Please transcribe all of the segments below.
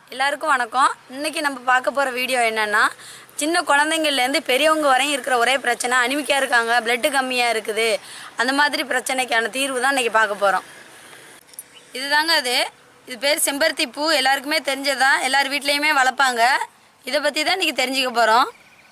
எல்லாருக்கும் வணக்கம் இன்னைக்கு நம்ம பார்க்க போகிற வீடியோ என்னன்னா சின்ன குழந்தைங்கள்லேருந்து பெரியவங்க வரையும் இருக்கிற ஒரே பிரச்சனை அனிமிக்காக இருக்காங்க பிளட்டு கம்மியாக இருக்குது அந்த மாதிரி பிரச்சனைக்கான தீர்வு தான் இன்னைக்கு பார்க்க போகிறோம் இதுதாங்க அது இது பேர் செம்பருத்தி பூ எல்லாருக்குமே தெரிஞ்சதான் எல்லார் வீட்லேயுமே வளர்ப்பாங்க இதை பற்றி தான் இன்றைக்கி தெரிஞ்சுக்க போகிறோம்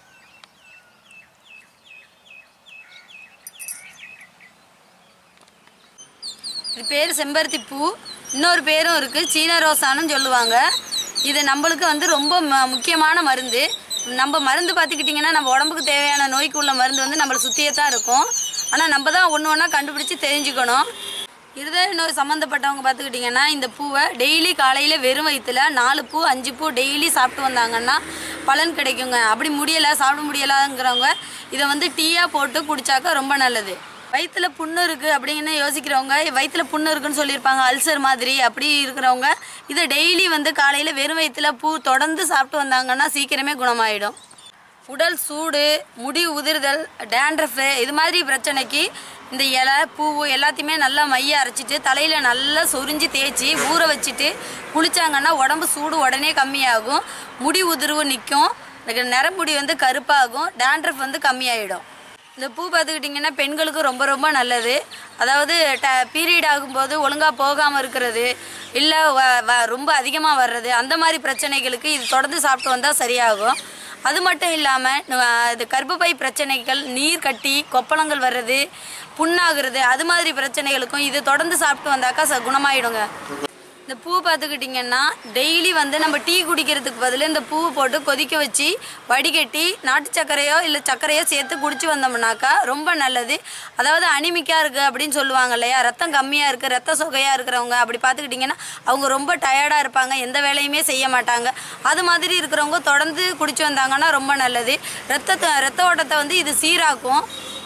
இது பேர் செம்பருத்தி பூ இன்னொரு பேரும் இருக்குது சீன ரோசானும் சொல்லுவாங்க இது நம்மளுக்கு வந்து ரொம்ப ம- முக்கியமான மருந்து நம்ம மருந்து பார்த்துக்கிட்டிங்கன்னா நம்ம உடம்புக்கு தேவையான நோய்க்கு உள்ள மருந்து வந்து நம்மளை சுற்றியே தான் இருக்கும் ஆனால் நம்ம தான் ஒன்று ஒன்றா கண்டுபிடிச்சி தெரிஞ்சுக்கணும் இருதய நோய் சம்மந்தப்பட்டவங்க பார்த்துக்கிட்டிங்கன்னா இந்த பூவை டெய்லி காலையில் வெறும் வயிற்றுல நாலு பூ அஞ்சு பூ டெய்லி சாப்பிட்டு வந்தாங்கன்னா பலன் கிடைக்குங்க அப்படி முடியலை சாப்பிட முடியலாங்கிறவங்க இதை வந்து டீயாக போட்டு குடிச்சாக்க ரொம்ப நல்லது வயிற்றுல புண்ணு இருக்குது அப்படின்னு யோசிக்கிறவங்க வயிற்றுல புண்ணு இருக்குன்னு சொல்லியிருப்பாங்க அல்சர் மாதிரி அப்படி இருக்கிறவங்க இதை டெய்லி வந்து காலையில் வெறும் வயிற்றுல பூ தொடர்ந்து சாப்பிட்டு வந்தாங்கன்னா சீக்கிரமே குணமாயிடும் உடல் சூடு முடி உதிர்தல் டேண்ட்ரஃபு இது மாதிரி பிரச்சனைக்கு இந்த இலை பூவு எல்லாத்தையுமே நல்லா மைய அரைச்சிட்டு தலையில் நல்லா சொரிஞ்சு தேய்ச்சி ஊற வச்சுட்டு குளிச்சாங்கன்னா உடம்பு சூடு உடனே கம்மியாகும் முடி உதிர்வு நிற்கும் நிறமுடி வந்து கருப்பாகும் டேண்ட்ரஃப் வந்து கம்மியாயிடும் இந்த பூ பார்த்துக்கிட்டிங்கன்னா பெண்களுக்கு ரொம்ப ரொம்ப நல்லது அதாவது ட பீரியட் ஆகும்போது ஒழுங்காக போகாமல் இருக்கிறது இல்லை ரொம்ப அதிகமாக வர்றது அந்த மாதிரி பிரச்சனைகளுக்கு இது தொடர்ந்து சாப்பிட்டு வந்தால் சரியாகும் அது மட்டும் இல்லாமல் இது கர்ப்பப்பை பிரச்சனைகள் நீர் கட்டி கொப்பளங்கள் வர்றது புண்ணாகிறது அது மாதிரி பிரச்சனைகளுக்கும் இது தொடர்ந்து சாப்பிட்டு வந்தாக்கா ச குணமாயிடுங்க இந்த பூ பார்த்துக்கிட்டிங்கன்னா டெய்லி வந்து நம்ம டீ குடிக்கிறதுக்கு பதில் இந்த பூவை போட்டு கொதிக்க வச்சு வடிகட்டி நாட்டு சர்க்கரையோ இல்லை சர்க்கரையோ சேர்த்து குடிச்சு வந்தோம்னாக்கா ரொம்ப நல்லது அதாவது அனிமிக்காக இருக்குது அப்படின்னு சொல்லுவாங்க இல்லையா ரத்தம் கம்மியாக இருக்குது ரத்த சொகையாக இருக்கிறவங்க அப்படி பார்த்துக்கிட்டிங்கன்னா அவங்க ரொம்ப டயர்டாக இருப்பாங்க எந்த வேலையுமே செய்ய மாட்டாங்க அது மாதிரி இருக்கிறவங்க தொடர்ந்து குடிச்சு வந்தாங்கன்னா ரொம்ப நல்லது ரத்தத்தை ரத்த ஓட்டத்தை வந்து இது சீராக்கும்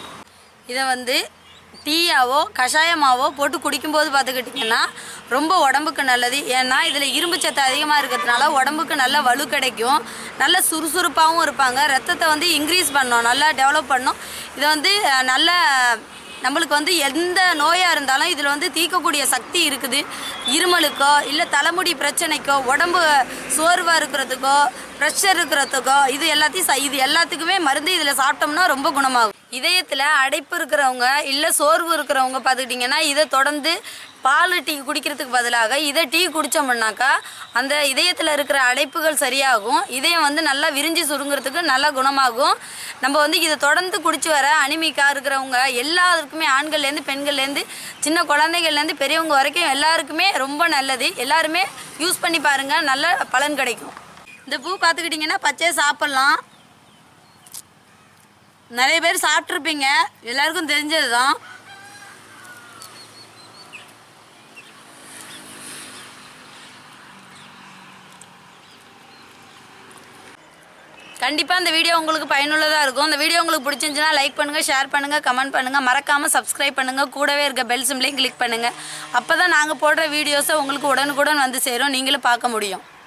இதை வந்து டீயாவோ கஷாயமாவோ போட்டு குடிக்கும்போது பார்த்துக்கிட்டிங்கன்னா ரொம்ப உடம்புக்கு நல்லது ஏன்னா இதில் இரும்பு சத்து அதிகமாக இருக்கிறதுனால உடம்புக்கு நல்ல வலு கிடைக்கும் நல்ல சுறுசுறுப்பாகவும் இருப்பாங்க ரத்தத்தை வந்து இன்க்ரீஸ் பண்ணோம் நல்லா டெவலப் பண்ணும் இதை வந்து அஹ், நல்ல நம்மளுக்கு வந்து எந்த நோயாக இருந்தாலும் இதில் வந்து தீர்க்கக்கூடிய சக்தி இருக்குது இருமலுக்கோ இல்லை தலைமுடி பிரச்சனைக்கோ உடம்பு சோர்வாக இருக்கிறதுக்கோ ப்ரெஷர் இருக்கிறதுக்கோ இது எல்லாத்தையும் ச- இது எல்லாத்துக்குமே மருந்து இதில் சாப்பிட்டோம்னா ரொம்ப குணமாகும் இதயத்தில் அடைப்பு இருக்கிறவங்க இல்லை சோர்வு இருக்கிறவங்க பார்த்துக்கிட்டிங்கன்னா இதை தொடர்ந்து பால் டீ குடிக்கிறதுக்கு பதிலாக இதை டீ குடித்தோம்னாக்கா அந்த இதயத்தில் இருக்கிற அடைப்புகள் சரியாகும் இதயம் வந்து நல்லா விரிஞ்சு சுருங்குறதுக்கு நல்லா குணமாகும் நம்ம வந்து இதை தொடர்ந்து குடிச்சு வர அனிமிக்கா இருக்கிறவங்க எல்லாருக்குமே ஆண்கள்லேருந்து பெண்கள்லேருந்து சின்ன குழந்தைகள்லேருந்து பெரியவங்க வரைக்கும் எல்லாருக்குமே ரொம்ப நல்லது எல்லாருமே யூஸ் பண்ணி பாருங்கள் நல்ல பலன் கிடைக்கும் இந்த பூ பார்த்துக்கிட்டிங்கன்னா பச்சையாக சாப்பிட்லாம் நிறைய பேர் சாப்பிட்ருப்பீங்க எல்லாருக்கும் தெரிஞ்சது தான் கண்டிப்பாக இந்த வீடியோ உங்களுக்கு பயனுள்ளதாக இருக்கும் இந்த வீடியோ உங்களுக்கு பிடிச்சிருந்துச்சுன்னா லைக் பண்ணுங்கள் ஷேர் பண்ணுங்கள் கமெண்ட் பண்ணுங்கள் மறக்காமல் சப்ஸ்கிரைப் பண்ணுங்கள் கூடவே இருக்க பெல் சிம்லையும் கிளிக் பண்ணுங்கள் அப்போ தான் நாங்கள் போடுற வீடியோஸை உங்களுக்கு உடனுக்குடன் வந்து சேரும் நீங்களும் பார்க்க முடியும்